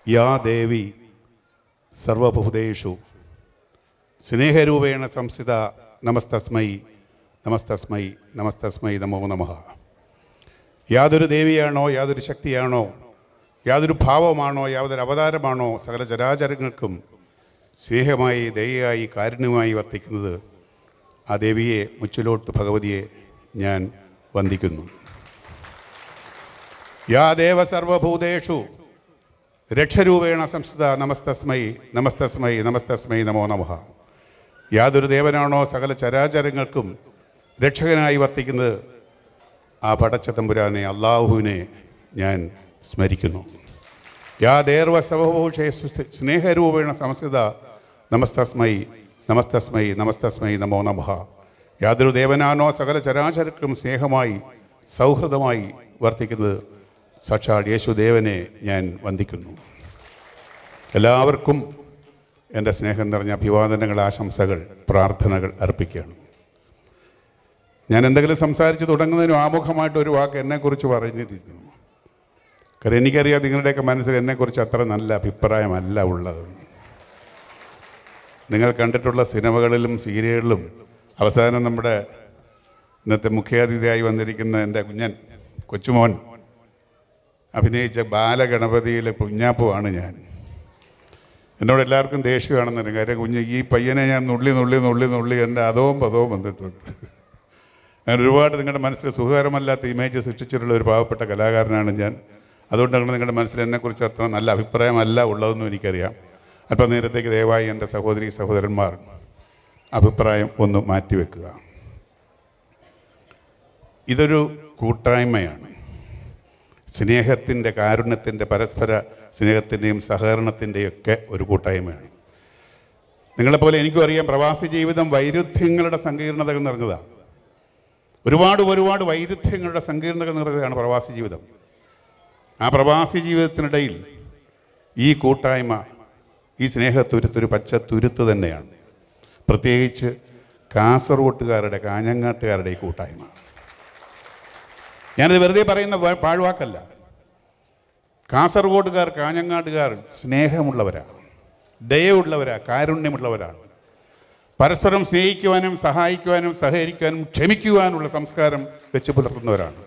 യാ ദേവി സർവഭൂതേഷു സ്നേഹരൂപേണ സംസ്ഥിത നമസ്തസ്മൈ നമസ്തസ്മൈ നമസ്തസ്മൈ നമോ നമഃ യാതൊരു ദേവിയാണോ യാതൊരു ശക്തിയാണോ യാതൊരു ഭാവമാണോ യാതൊരു അവതാരമാണോ സകല ചരാചരങ്ങൾക്കും സ്നേഹമായി ദയയായി കാരുണ്യമായി വർത്തിക്കുന്നത് ആ ദേവിയെ മുച്ചിലോട്ട് ഭഗവതിയെ ഞാൻ വന്ദിക്കുന്നു യാ ദേവ സർവഭൂതേഷു രക്ഷരൂപേണ സംസ്ഥിത നമസ്തസ്മൈ നമസ്തസ്മൈ നമസ്തസ്മൈ നമോ നമഃ യാതൊരു ദേവനാണോ സകല ചരാചരങ്ങൾക്കും രക്ഷകനായി വർത്തിക്കുന്നത് ആ പടച്ച തമ്പുരാനെ അള്ളാഹുവിനെ ഞാൻ സ്മരിക്കുന്നു യാ ദേർവ സർവഭൂഷേ സ്നേഹരൂപേണ സംസ്ഥിത നമസ്തസ്മൈ നമസ്തസ്മൈ നമസ്തസ്മൈ നമോ നമഃ യാതൊരു ദേവനാണോ സകല ചരാചരക്കും സ്നേഹമായി സൗഹൃദമായി വർത്തിക്കുന്നത് സാക്ഷാൽ യേശുദേവനെ ഞാൻ വന്ദിക്കുന്നു എല്ലാവർക്കും എൻ്റെ സ്നേഹം നിറഞ്ഞ അഭിവാദനങ്ങൾ ആശംസകൾ പ്രാർത്ഥനകൾ അർപ്പിക്കുകയാണ് ഞാൻ എന്തെങ്കിലും സംസാരിച്ച് തുടങ്ങുന്നതിനും ആമുഖമായിട്ട് ഒരു വാക്ക് എന്നെക്കുറിച്ച് പറഞ്ഞിരിക്കുന്നു കാരണം എനിക്കറിയാം നിങ്ങളുടെയൊക്കെ മനസ്സിൽ എന്നെക്കുറിച്ച് അത്ര നല്ല അഭിപ്രായമല്ല ഉള്ളത് നിങ്ങൾ കണ്ടിട്ടുള്ള സിനിമകളിലും സീരിയലിലും അവസാനം നമ്മുടെ ഇന്നത്തെ മുഖ്യാതിഥിയായി വന്നിരിക്കുന്ന എൻ്റെ കുഞ്ഞൻ കൊച്ചുമോൻ അഭിനയിച്ച ബാലഗണപതിയിലെ കുഞ്ഞാപ്പുവാണ് ഞാൻ എന്നോട് എല്ലാവർക്കും ദേഷ്യമാണെന്ന് കാര്യം കുഞ്ഞ് ഈ പയ്യനെ ഞാൻ നുള്ളി നുള്ളി നുള്ളി നുള്ളി എൻ്റെ അതവും പദവും വന്നിട്ടുണ്ട് അങ്ങനെ ഒരുപാട് നിങ്ങളുടെ മനസ്സിൽ സുഖകരമല്ലാത്ത ഇമേജ് സൃഷ്ടിച്ചിട്ടുള്ള ഒരു പാവപ്പെട്ട കലാകാരനാണ് ഞാൻ അതുകൊണ്ടാണ് നിങ്ങളുടെ മനസ്സിൽ എന്നെക്കുറിച്ച് അത്ര നല്ല അഭിപ്രായമല്ല ഉള്ളതെന്നും എനിക്കറിയാം അല്പം നേരത്തേക്ക് ദയവായി എൻ്റെ സഹോദരി സഹോദരന്മാർ അഭിപ്രായം ഒന്ന് മാറ്റിവെക്കുക ഇതൊരു കൂട്ടായ്മയാണ് സ്നേഹത്തിൻ്റെ കാരുണ്യത്തിൻ്റെ പരസ്പര സ്നേഹത്തിൻ്റെയും സഹകരണത്തിൻ്റെയൊക്കെ ഒരു കൂട്ടായ്മയാണ് നിങ്ങളെപ്പോലെ എനിക്കും അറിയാം പ്രവാസി ജീവിതം വൈരുദ്ധ്യങ്ങളുടെ സങ്കീർണതകൾ നിറഞ്ഞതാണ് ഒരുപാട് ഒരുപാട് വൈരുദ്ധ്യങ്ങളുടെ സങ്കീർണതകൾ നിറഞ്ഞതാണ് പ്രവാസി ജീവിതം ആ പ്രവാസി ജീവിതത്തിനിടയിൽ ഈ കൂട്ടായ്മ ഈ സ്നേഹത്തുരുത്തൊരു പച്ച തുരുത്ത് തന്നെയാണ് പ്രത്യേകിച്ച് കാസർഗോട്ടുകാരുടെ കാഞ്ഞങ്ങാട്ടുകാരുടെ ഈ കൂട്ടായ്മ ഞാനിത് വെറുതെ പറയുന്ന വ- പാഴ്വാക്കല്ല കാസർഗോഡുകാർ കാഞ്ഞങ്ങാട്ടുകാർ സ്നേഹമുള്ളവരാണ് ദയവുള്ളവരാണ് കാരുണ്യമുള്ളവരാണ് പരസ്പരം സ്നേഹിക്കുവാനും സഹായിക്കുവാനും സഹകരിക്കാനും ക്ഷമിക്കുവാനുള്ള സംസ്കാരം വെച്ച് പുലർത്തുന്നവരാണ്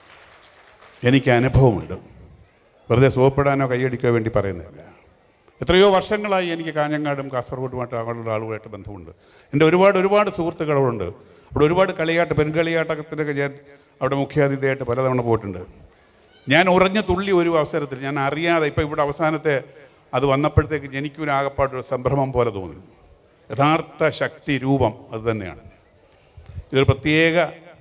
എനിക്ക് അനുഭവമുണ്ട് വെറുതെ സോപ്പിടാനോ കൈയടിക്കോ വേണ്ടി പറയുന്നതല്ല എത്രയോ വർഷങ്ങളായി എനിക്ക് കാഞ്ഞങ്ങാടും കാസർഗോഡുമായിട്ട് അങ്ങനെയുള്ള ആളുകളായിട്ട് ബന്ധമുണ്ട് എൻ്റെ ഒരുപാട് ഒരുപാട് സുഹൃത്തുക്കളുണ്ട് അവിടെ ഒരുപാട് കളിയാട്ട് പെൺകളിയാട്ടത്തിനൊക്കെ ഞാൻ അവിടെ മുഖ്യാതിഥിയായിട്ട് പലതവണ പോയിട്ടുണ്ട് ഞാൻ ഉറഞ്ഞു തുള്ളി ഒരു അവസരത്തിൽ ഞാൻ അറിയാതെ ഇപ്പോൾ ഇവിടെ അവസാനത്തെ അത് വന്നപ്പോഴത്തേക്ക് എനിക്കൊരു ആകപ്പാടൊരു സംഭ്രമം പോലെ തോന്നി യഥാർത്ഥ ശക്തി രൂപം അത് തന്നെയാണ് ഇതൊരു പ്രത്യേക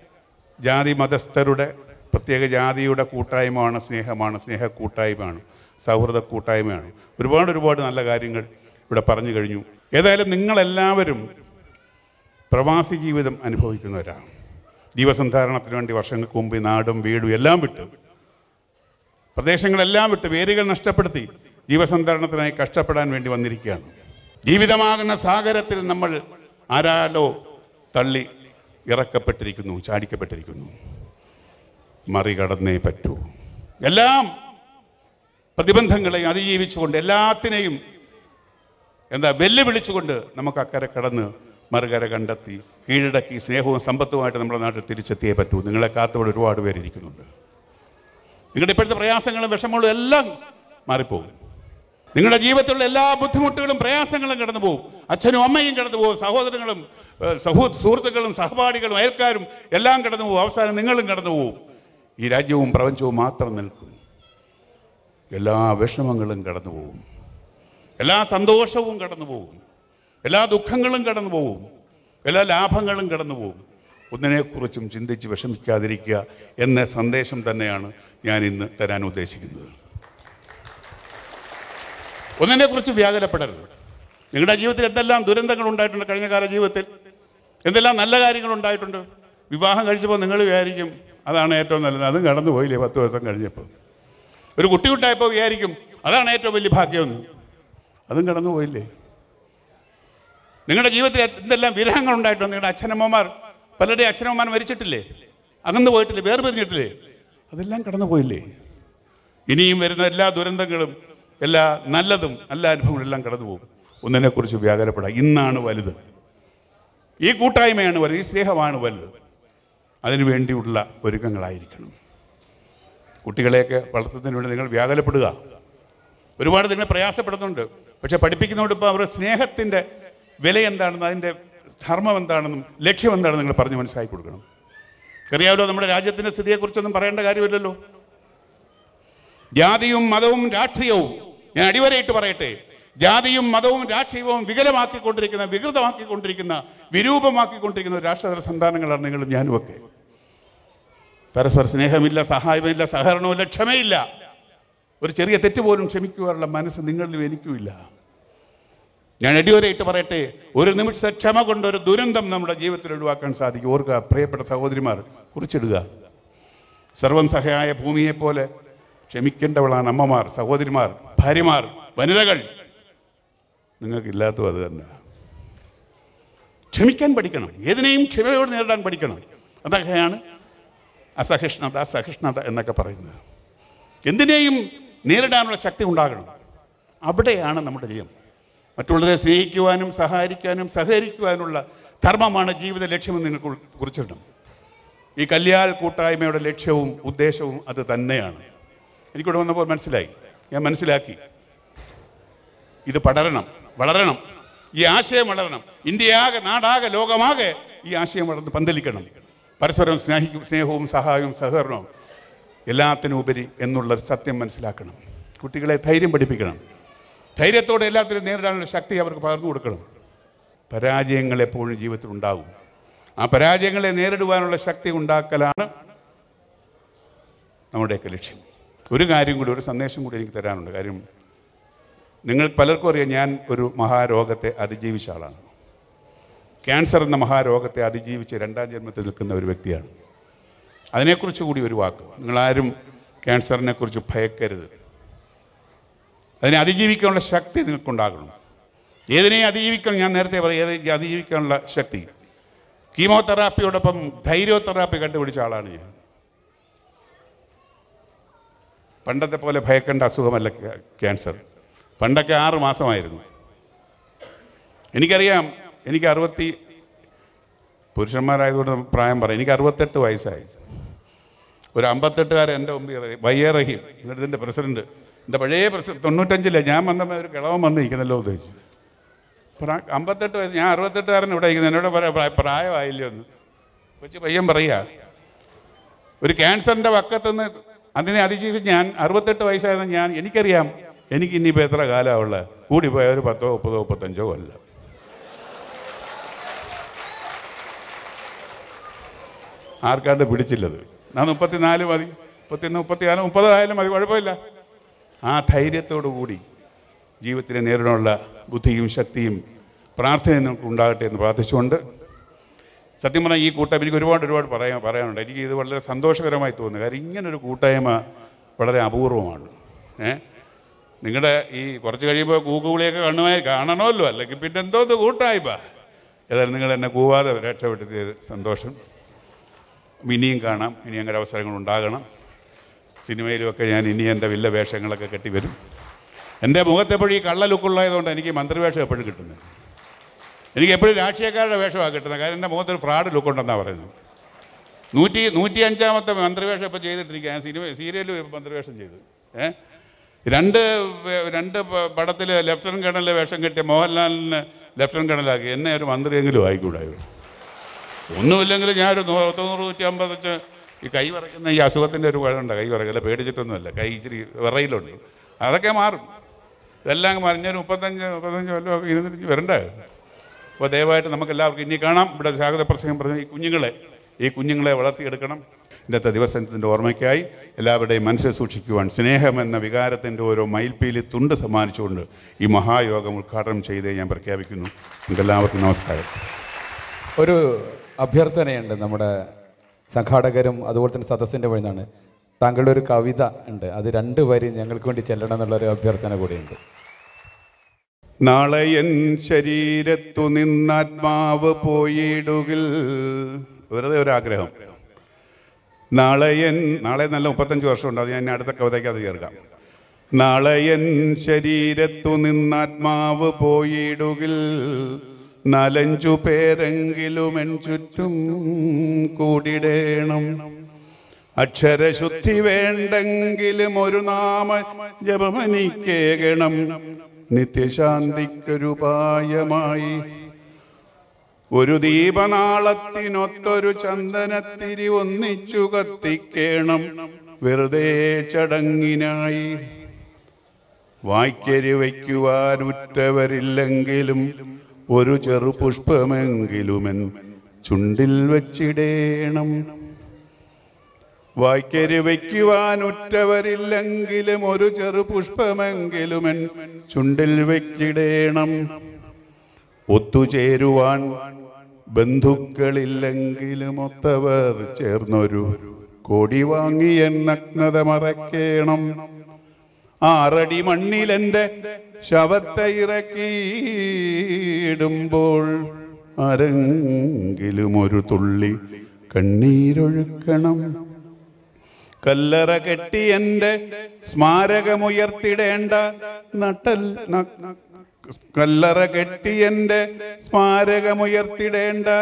ജാതി മതസ്ഥരുടെ പ്രത്യേക ജാതിയുടെ കൂട്ടായ്മയാണ് സ്നേഹമാണ് സ്നേഹ കൂട്ടായ്മയാണ് സൗഹൃദ കൂട്ടായ്മയാണ് ഒരുപാട് ഒരുപാട് നല്ല കാര്യങ്ങൾ ഇവിടെ പറഞ്ഞു കഴിഞ്ഞു ഏതായാലും നിങ്ങളെല്ലാവരും പ്രവാസി ജീവിതം അനുഭവിക്കുന്നവരാണ് ജീവസന്ധാരണത്തിന് വേണ്ടി വർഷങ്ങൾക്ക് മുമ്പ് ഈ നാടും വീടും എല്ലാം വിട്ട് പ്രദേശങ്ങളെല്ലാം വിട്ട് വേരുകൾ നഷ്ടപ്പെടുത്തി ജീവസന്ധാരണത്തിനായി കഷ്ടപ്പെടാൻ വേണ്ടി വന്നിരിക്കുകയാണ് ജീവിതമാകുന്ന സാഗരത്തിൽ നമ്മൾ ആരാലോ തള്ളി ഇറക്കപ്പെട്ടിരിക്കുന്നു ചാടിക്കപ്പെട്ടിരിക്കുന്നു മറികടന്നേ പറ്റൂ എല്ലാം പ്രതിബന്ധങ്ങളെയും അതിജീവിച്ചുകൊണ്ട് എല്ലാത്തിനെയും എന്താ വെല്ലുവിളിച്ചുകൊണ്ട് നമുക്ക് അക്കരെ കടന്ന് മറുകര കണ്ടെത്തി കീഴടക്കി സ്നേഹവും സമ്പത്തുമായിട്ട് നമ്മുടെ നാട്ടിൽ തിരിച്ചെത്തിയേ പറ്റൂ നിങ്ങളെ കാത്തോടെ ഒരുപാട് പേര് ഇരിക്കുന്നുണ്ട് നിങ്ങളുടെ ഇപ്പോഴത്തെ പ്രയാസങ്ങളും വിഷമങ്ങളും എല്ലാം മാറിപ്പോകും നിങ്ങളുടെ ജീവിതത്തിലുള്ള എല്ലാ ബുദ്ധിമുട്ടുകളും പ്രയാസങ്ങളും കടന്നു പോകും അച്ഛനും അമ്മയും കടന്നു പോകും സഹോദരങ്ങളും ഏഹ്, സഹോ സുഹൃത്തുക്കളും സഹപാഠികളും അയൽക്കാരും എല്ലാം കടന്നു പോകും അവസാനം നിങ്ങളും കടന്നു പോകും ഈ രാജ്യവും പ്രപഞ്ചവും മാത്രം നിൽക്കും എല്ലാ വിഷമങ്ങളും കടന്നു പോകും എല്ലാ സന്തോഷവും കടന്നു പോകും എല്ലാ ദുഃഖങ്ങളും കടന്നു പോകും എല്ലാ ലാഭങ്ങളും കടന്നു പോകും ഒന്നിനെക്കുറിച്ചും ചിന്തിച്ച് വിഷമിക്കാതിരിക്കുക എന്ന സന്ദേശം തന്നെയാണ് ഞാൻ ഇന്ന് തരാൻ ഉദ്ദേശിക്കുന്നത് ഒന്നിനെക്കുറിച്ച് വ്യാകുലപ്പെടരുത് നിങ്ങളുടെ ജീവിതത്തിൽ എന്തെല്ലാം ദുരന്തങ്ങൾ ഉണ്ടായിട്ടുണ്ട് കഴിഞ്ഞ കാല ജീവിതത്തിൽ എന്തെല്ലാം നല്ല കാര്യങ്ങൾ ഉണ്ടായിട്ടുണ്ട് വിവാഹം കഴിച്ചപ്പോൾ നിങ്ങൾ വിചാരിക്കും അതാണ് ഏറ്റവും നല്ലത് അതും കടന്നു പോയില്ലേ പത്ത് ദിവസം കഴിഞ്ഞപ്പോൾ ഒരു കുട്ടി ഉണ്ടായപ്പോൾ വിചാരിക്കും അതാണ് ഏറ്റവും വലിയ ഭാഗ്യമെന്ന് അതും കടന്നു പോയില്ലേ നിങ്ങളുടെ ജീവിതത്തിൽ എന്തെല്ലാം വിരഹങ്ങൾ ഉണ്ടായിട്ടുണ്ട് നിങ്ങളുടെ അച്ഛനമ്മമാർ പലരുടെയും അച്ഛനമ്മമാർ മരിച്ചിട്ടില്ലേ അകന്നു പോയിട്ടില്ലേ വേർപിരിഞ്ഞിട്ടില്ലേ അതെല്ലാം കടന്നു പോയില്ലേ ഇനിയും വരുന്ന എല്ലാ ദുരന്തങ്ങളും എല്ലാ നല്ലതും നല്ല അനുഭവങ്ങളെല്ലാം കടന്നു പോകും ഒന്നിനെക്കുറിച്ച് വ്യാകുലപ്പെടാം ഇന്നാണ് വലുത് ഈ കൂട്ടായ്മയാണ് വലുത് ഈ സ്നേഹമാണ് വലുത് അതിനു വേണ്ടിയുള്ള ഒരുക്കങ്ങളായിരിക്കണം കുട്ടികളെയൊക്കെ വളർത്തുന്നതിന് വേണ്ടി നിങ്ങൾ വ്യാകുലപ്പെടുക ഒരുപാട് നിങ്ങൾ പ്രയാസപ്പെടുന്നുണ്ട് പക്ഷെ പഠിപ്പിക്കുന്നതുകൊണ്ട് ഇപ്പോൾ അവരുടെ സ്നേഹത്തിൻ്റെ വില എന്താണെന്നും അതിൻ്റെ ധർമ്മം എന്താണെന്നും ലക്ഷ്യം എന്താണെന്ന് നിങ്ങൾ പറഞ്ഞ് മനസ്സിലാക്കി കൊടുക്കണം അറിയാമല്ലോ നമ്മുടെ രാജ്യത്തിൻ്റെ സ്ഥിതിയെക്കുറിച്ചൊന്നും പറയേണ്ട കാര്യമില്ലല്ലോ ജാതിയും മതവും രാഷ്ട്രീയവും ഞാൻ അടിവരയിട്ട് പറയട്ടെ ജാതിയും മതവും രാഷ്ട്രീയവും വികലമാക്കിക്കൊണ്ടിരിക്കുന്ന വികൃതമാക്കിക്കൊണ്ടിരിക്കുന്ന വിരൂപമാക്കിക്കൊണ്ടിരിക്കുന്ന ഒരു രാഷ്ട്രതല സന്താനങ്ങളാണ് നിങ്ങളും ഞാനും ഒക്കെ പരസ്പര സ്നേഹമില്ല സഹായമില്ല സഹകരണമില്ല ക്ഷമയില്ല ഒരു ചെറിയ തെറ്റ് പോലും ക്ഷമിക്കുവാനുള്ള മനസ്സ് നിങ്ങളിലും എനിക്കുമില്ല ഞാൻ അടിവരയിട്ട് പറയട്ടെ ഒരു നിമിഷ ക്ഷമ കൊണ്ട് ഒരു ദുരന്തം നമ്മുടെ ജീവിതത്തിൽ ഒഴിവാക്കാൻ സാധിക്കും ഓർക്കുക പ്രിയപ്പെട്ട സഹോദരിമാർ കുറിച്ചിടുക സർവം സഹായ ഭൂമിയെ പോലെ ക്ഷമിക്കേണ്ടവളാണ് അമ്മമാർ സഹോദരിമാർ ഭാര്യമാർ വനിതകൾ നിങ്ങൾക്കില്ലാത്തതും അത് തന്നെ ക്ഷമിക്കാൻ പഠിക്കണം ഏതിനെയും ക്ഷമയോട് നേരിടാൻ പഠിക്കണം അതൊക്കെയാണ് അസഹിഷ്ണുത സഹിഷ്ണുത എന്നൊക്കെ പറയുന്നത് എന്തിനേയും നേരിടാനുള്ള ശക്തി ഉണ്ടാകണം അവിടെയാണ് നമ്മുടെ ജയം മറ്റുള്ളവരെ സ്നേഹിക്കുവാനും സഹായിക്കാനും സഹകരിക്കുവാനുള്ള ധർമ്മമാണ് ജീവിത ലക്ഷ്യമെന്ന് നിങ്ങൾ കുറി- കുറിച്ചിടണം ഈ കല്യാൽ കൂട്ടായ്മയുടെ ലക്ഷ്യവും ഉദ്ദേശവും അത് തന്നെയാണ് എനിക്കിവിടെ വന്നപ്പോൾ മനസ്സിലായി ഞാൻ മനസ്സിലാക്കി ഇത് പടരണം വളരണം ഈ ആശയം വളരണം ഇന്ത്യയാകെ നാടാകെ ലോകമാകെ ഈ ആശയം വളർന്ന് പന്തലിക്കണം പരസ്പരം സ്നേഹിക്കും സ്നേഹവും സഹായവും സഹകരണവും എല്ലാത്തിനും ഉപരി എന്നുള്ള ഒരു സത്യം മനസ്സിലാക്കണം കുട്ടികളെ ധൈര്യം പഠിപ്പിക്കണം ധൈര്യത്തോടെ എല്ലാത്തിനും നേരിടാനുള്ള ശക്തി അവർക്ക് പകർന്നു കൊടുക്കണം പരാജയങ്ങൾ എപ്പോഴും ജീവിതത്തിൽ ഉണ്ടാകും ആ പരാജയങ്ങളെ നേരിടുവാനുള്ള ശക്തി ഉണ്ടാക്കലാണ് നമ്മുടെയൊക്കെ ലക്ഷ്യം ഒരു കാര്യം കൂടി ഒരു സന്ദേശം കൂടി എനിക്ക് തരാനുണ്ട് കാര്യം നിങ്ങൾ പലർക്കും അറിയാം ഞാൻ ഒരു മഹാരോഗത്തെ അതിജീവിച്ച ആളാണ് ക്യാൻസർ എന്ന മഹാരോഗത്തെ അതിജീവിച്ച് രണ്ടാം ജന്മത്തിൽ നിൽക്കുന്ന ഒരു വ്യക്തിയാണ് അതിനെക്കുറിച്ച് കൂടി ഒരു വാക്ക് നിങ്ങളാരും ക്യാൻസറിനെ കുറിച്ച് ഭയക്കരുത് അതിനെ അതിജീവിക്കാനുള്ള ശക്തി നിങ്ങൾക്കുണ്ടാകണം ഏതിനെയും അതിജീവിക്കണം ഞാൻ നേരത്തെ പറയും ഏത് അതിജീവിക്കാനുള്ള ശക്തി കീമോതെറാപ്പിയോടൊപ്പം ധൈര്യോതെറാപ്പി കണ്ടുപിടിച്ച ആളാണ് ഞാൻ പണ്ടത്തെ പോലെ ഭയക്കേണ്ട അസുഖമല്ല ക്യാ- ക്യാൻസർ പണ്ടൊക്കെ ആറ് മാസമായിരുന്നു എനിക്കറിയാം എനിക്ക് അറുപത്തി പുരുഷന്മാരായതുകൊണ്ട് പ്രായം പറയും എനിക്ക് അറുപത്തെട്ട് വയസ്സായി ഒരു അമ്പത്തെട്ടുകാരൻ എൻ്റെ മുമ്പിൽ വയ്യ റഹീം ഇതിൻ്റെ പ്രസിഡന്റ് എൻ്റെ പഴയ പ്രസിഡന്റ് തൊണ്ണൂറ്റഞ്ചിലെ ഞാൻ വന്നപ്പോൾ ഒരു കിളവൻ വന്ന് നിൽക്കുന്നല്ലോ ഉദ്ദേശിച്ചു പ്രാ- അമ്പത്തെട്ട് വയസ്സ് ഞാൻ അറുപത്തെട്ടുകാരൻ ഇവിടെ ഇരിക്കുന്നത് എന്നോട് പറയാം പ്രായ- പ്രായമായില്ലേ ഒന്ന് കൊച്ചു പയ്യൻ പറയുക ഒരു ക്യാൻസറിൻ്റെ വക്കത്തുനിന്ന് അതിനെ അതിജീവിച്ച് ഞാൻ അറുപത്തെട്ട് വയസ്സായിരുന്ന ഞാൻ എനിക്കറിയാം എനിക്ക് ഇനിയിപ്പോൾ എത്ര കാലമുള്ള കൂടി പോയ ഒരു പത്തോ മുപ്പതോ മുപ്പത്തഞ്ചോ അല്ല ആർക്കാണ്ട് പിടിച്ചില്ലത് ഞാൻ മുപ്പത്തിനാല് മതി മുപ്പത്തിയൊന്ന് മുപ്പത്തിനാല് മുപ്പതോ ആയാലും മതി കുഴപ്പമില്ല ആ ധൈര്യത്തോടു കൂടി ജീവിതത്തിനെ നേരിടാനുള്ള ബുദ്ധിയും ശക്തിയും പ്രാർത്ഥനയും നമുക്ക് ഉണ്ടാകട്ടെ എന്ന് പ്രാർത്ഥിച്ചുകൊണ്ട് സത്യം പറഞ്ഞാൽ ഈ കൂട്ടായ്മ എനിക്ക് ഒരുപാട് ഒരുപാട് പറയാൻ പറയാനുണ്ട് എനിക്ക് ഇത് വളരെ സന്തോഷകരമായി തോന്നുന്നു കാര്യം ഇങ്ങനൊരു കൂട്ടായ്മ വളരെ അപൂർവമാണ് ഏ നിങ്ങളുടെ ഈ കുറച്ച് കഴിയുമ്പോൾ കൂക്കുവിളിയൊക്കെ കണ്ണുമായി കാണണമല്ലോ അല്ലെങ്കിൽ പിന്നെ എന്തോ ഇത് കൂട്ടായ്മ ഏതായാലും നിങ്ങൾ എന്നെ കൂവാതെ രക്ഷപ്പെടുത്തിയത് സന്തോഷം ഇനിയും കാണാം ഇനി അങ്ങനെ അവസരങ്ങൾ ഉണ്ടാകണം സിനിമയിലുമൊക്കെ ഞാൻ ഇനി എൻ്റെ വില്ല വേഷങ്ങളൊക്കെ കെട്ടി വരും എൻ്റെ മുഖത്തെപ്പോഴും ഈ കള്ള ലുക്കുള്ളതുകൊണ്ട് എനിക്ക് മന്ത്രിവേഷം എപ്പോഴും കിട്ടുന്നത് എനിക്ക് എപ്പോഴും രാഷ്ട്രീയക്കാരുടെ വേഷമാണ് കിട്ടുന്നത് കാരണം എൻ്റെ മുഖത്തൊരു ഫ്രോഡ് ലുക്ക് ഉണ്ടെന്നാണ് പറയുന്നത് നൂറ്റി നൂറ്റി അഞ്ചാമത്തെ മന്ത്രിവേഷം ഇപ്പോൾ ചെയ്തിട്ടിരിക്കുക ഞാൻ സിനിമ സീരിയലും ഇപ്പോൾ മന്ത്രിവേഷം ചെയ്തു ഏ രണ്ട് വേ- രണ്ട് പ- പടത്തിൽ ലെഫ്റ്റനന്റ് കേണലിലെ വേഷം കിട്ടിയ മോഹൻലാലിന് ലെഫ്റ്റനന്റ് കേണലാക്കി എന്നെ ഒരു മന്ത്രിയെങ്കിലും ആയിക്കൂടായോ ഒന്നുമില്ലെങ്കിൽ ഞാനൊരു നൂ- തൊണ്ണൂറ് നൂറ്റി അമ്പത് വെച്ച് ഈ കൈ വിറയ്ക്കുന്ന ഈ അസുഖത്തിൻ്റെ ഒരു കുഴപ്പമുണ്ട് കൈ വിറയ്ക്കല്ല പേടിച്ചിട്ടൊന്നുമല്ല കൈ ഇച്ചിരി വിറയിലുണ്ട് അതൊക്കെ മാറും ഇതെല്ലാം അങ്ങ് മാറും ഞാൻ മുപ്പത്തഞ്ച് മുപ്പത്തഞ്ച് കൊല്ലമൊക്കെ ഇരുന്നിട്ട് വരണ്ടേ അപ്പോൾ ദയവായിട്ട് നമുക്ക് എല്ലാവർക്കും ഇനി കാണാം ഇവിടെ സ്വാഗത പ്രസംഗം പറഞ്ഞ ഈ കുഞ്ഞുങ്ങളെ ഈ കുഞ്ഞുങ്ങളെ വളർത്തിയെടുക്കണം ഇന്നത്തെ ദിവസത്തിൻ്റെ ഓർമ്മയ്ക്കായി എല്ലാവരുടെയും മനസ്സിൽ സൂക്ഷിക്കുവാൻ സ്നേഹമെന്ന വികാരത്തിൻ്റെ ഓരോ മയിൽപ്പീലി തുണ്ട് സമ്മാനിച്ചുകൊണ്ട് ഈ മഹായോഗം ഉദ്ഘാടനം ചെയ്തേ ഞാൻ പ്രഖ്യാപിക്കുന്നു നിങ്ങൾക്ക് എല്ലാവർക്കും നമസ്കാരം ഒരു അഭ്യർത്ഥനയുണ്ട് നമ്മുടെ സംഘാടകരും അതുപോലെ തന്നെ സദസ്സിൻ്റെ വഴി നിന്നാണ് താങ്കളുടെ ഒരു കവിത ഉണ്ട് അത് രണ്ട് വരി ഞങ്ങൾക്ക് വേണ്ടി ചെല്ലണം എന്നുള്ളൊരു അഭ്യർത്ഥന കൂടിയുണ്ട് നാളെ എൻ ശരീരത്തു നിന്നാത്മാവ് പോയിടുകിൽ വെറുതെ ഒരു ആഗ്രഹം നാളെ എൻ നാളെ നല്ല മുപ്പത്തഞ്ച് വർഷമുണ്ട് അത് ഞാൻ അടുത്ത കവിതയ്ക്ക് അത് ചേർക്കാം നാളെയൻ ശരീരത്തു നിന്നാത്മാവ് പോയിടുകിൽ നാലഞ്ചു പേരെങ്കിലും എൻ ചുറ്റും കൂടിടേണം അക്ഷരശുദ്ധി വേണ്ടെങ്കിലും ഒരു നാമ ജപമനിക്കേകണം നിത്യശാന്തിക്കൊരുപായമായി ഒരു ദീപനാളത്തിനൊത്തൊരു ചന്ദനത്തിരി ഒന്നിച്ചു കത്തിക്കേണം വെറുതെ ചടങ്ങിനായി വായ്ക്കരി വയ്ക്കുവാൻ ഉറ്റവരില്ലെങ്കിലും ഒരു ചെറു പുഷ്പമെങ്കിലുമെൻ ചുണ്ടിൽ വച്ചിടേണം വായ്ക്കരി വയ്ക്കുവാൻ ഉറ്റവരില്ലെങ്കിലും ഒരു ചെറു പുഷ്പമെങ്കിലുമെൻ ചുണ്ടിൽ വയ്ക്കിടേണം ഒത്തുചേരുവാൻ ബന്ധുക്കളില്ലെങ്കിലും ഒത്തവർ ചേർന്നൊരു കൊടി വാങ്ങി എൻ നഗ്നത മറക്കേണം ആറടി മണ്ണിലെന്റെ ശവത്തെ ഇറക്കിയിടുമ്പോൾ ആരെങ്കിലും ഒരു തുള്ളി കണ്ണീരൊഴുക്കണം കല്ലറ കെട്ടി എന്റെ സ്മാരകമുയർത്തിടേണ്ട നട്ടൽ ന- കല്ലറ കെട്ടി എന്റെ സ്മാരകമുയർത്തിടേണ്ട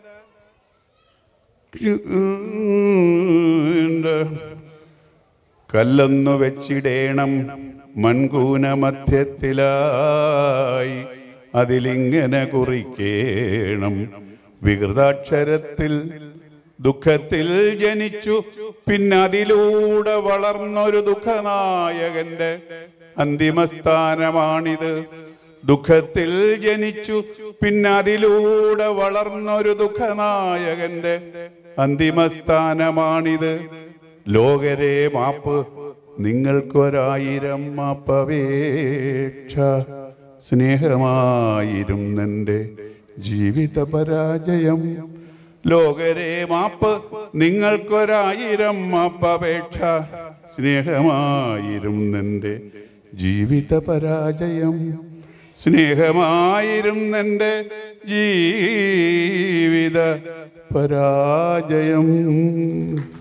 കല്ലൊന്നു വെച്ചിടേണം മൺകൂന മധ്യത്തിലായി അതിലിങ്ങനെ കുറിക്കേണം വികൃതാക്ഷരത്തിൽ ദുഃഖത്തിൽ ജനിച്ചു പിന്നതിലൂടെ വളർന്നൊരു ദുഃഖനായകന്റെ അന്തിമസ്ഥാനമാണിത് ദുഃഖത്തിൽ ജനിച്ചു പിന്നതിലൂടെ വളർന്നൊരു ദുഃഖനായകന്റെ അന്തിമസ്ഥാനമാണിത് ലോകരെ മാപ്പ് നിങ്ങൾക്കൊരായിരം മാപ്പപേക്ഷ സ്നേഹമായിരുന്നെൻ്റെ ജീവിത പരാജയം ലോകരെ മാപ്പ് നിങ്ങൾക്കൊരായിരം മാപ്പപേക്ഷ സ്നേഹമായിരുന്നെൻ്റെ ജീവിത പരാജയം സ്നേഹമായിരുന്നെൻ്റെ ജീവിത പരാജയം